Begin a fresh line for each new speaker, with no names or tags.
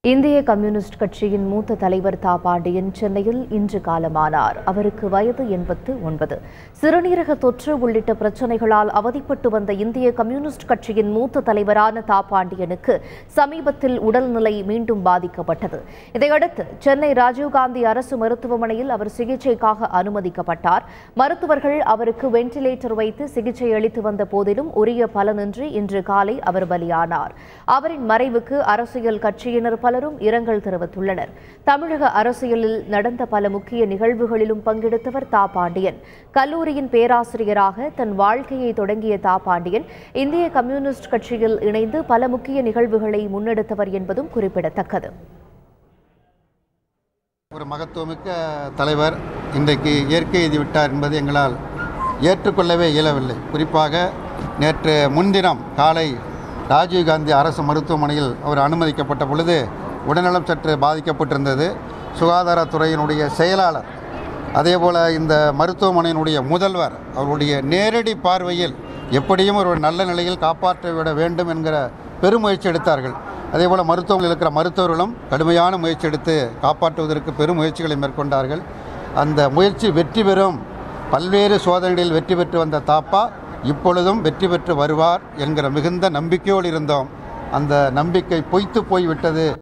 இந்திய கம்யூனிஸ்ட் கட்சியின் மூத்த தலைவர் தா பாண்டியன் சென்னையில் இன்று காலமானார் அவருக்கு வயது எண்பத்து ஒன்பது சிறுநீரக தொற்று உள்ளிட்ட பிரச்சனைகளால் அவதிப்பட்டு வந்த இந்திய கம்யூனிஸ்ட் கட்சியின் மூத்த தலைவரான தா பாண்டியனுக்கு சமீபத்தில் உடல்நிலை மீண்டும் பாதிக்கப்பட்டது இதையடுத்து சென்னை ராஜீவ்காந்தி அரசு மருத்துவமனையில் அவர் சிகிச்சைக்காக அனுமதிக்கப்பட்டார் மருத்துவர்கள் அவருக்கு வென்டிலேட்டர் வைத்து சிகிச்சை அளித்து வந்த போதிலும் உரிய பலனின்றி இன்று காலை அவர் பலியானார் அவரின் மறைவுக்கு அரசியல் கட்சியினர் பலரும் இரங்கல் தெரிவித்துள்ளனர் தமிழக அரசியலில் நடந்த பல முக்கிய நிகழ்வுகளிலும் பங்கெடுத்தவர் தா பாண்டியன் கல்லூரியின் பேராசிரியராக தன் வாழ்க்கையை தொடங்கிய தா பாண்டியன் இந்திய கம்யூனிஸ்ட் கட்சியில் இணைந்து பல முக்கிய நிகழ்வுகளை முன்னெடுத்தவர் என்பதும் குறிப்பிடத்தக்கது
ஒரு மகத்துவமிக்க தலைவர் இன்றைக்கு இயற்கை எய்தி விட்டார் என்பது எங்களால் ஏற்றுக்கொள்ளவே இயலவில்லை குறிப்பாக நேற்று முன்தினம் காலை ராஜீவ்காந்தி அரசு மருத்துவமனையில் அவர் அனுமதிக்கப்பட்ட பொழுது உடல்நலம் சற்று பாதிக்கப்பட்டிருந்தது சுகாதாரத்துறையினுடைய செயலாளர் அதேபோல் இந்த மருத்துவமனையினுடைய முதல்வர் அவருடைய நேரடி பார்வையில் எப்படியும் ஒரு நல்ல நிலையில் காப்பாற்ற விட வேண்டும் என்கிற பெருமுயற்சி எடுத்தார்கள் அதேபோல் மருத்துவமனையில் இருக்கிற மருத்துவர்களும் கடுமையான முயற்சி எடுத்து காப்பாற்றுவதற்கு பெரும் முயற்சிகளை மேற்கொண்டார்கள் அந்த முயற்சி வெற்றி பெறும் பல்வேறு சோதனைகளில் வெற்றி பெற்று வந்த தாப்பா இப்பொழுதும் வெற்றி பெற்று வருவார் என்கிற மிகுந்த நம்பிக்கையோடு இருந்தோம் அந்த நம்பிக்கை பொய்த்து போய்விட்டது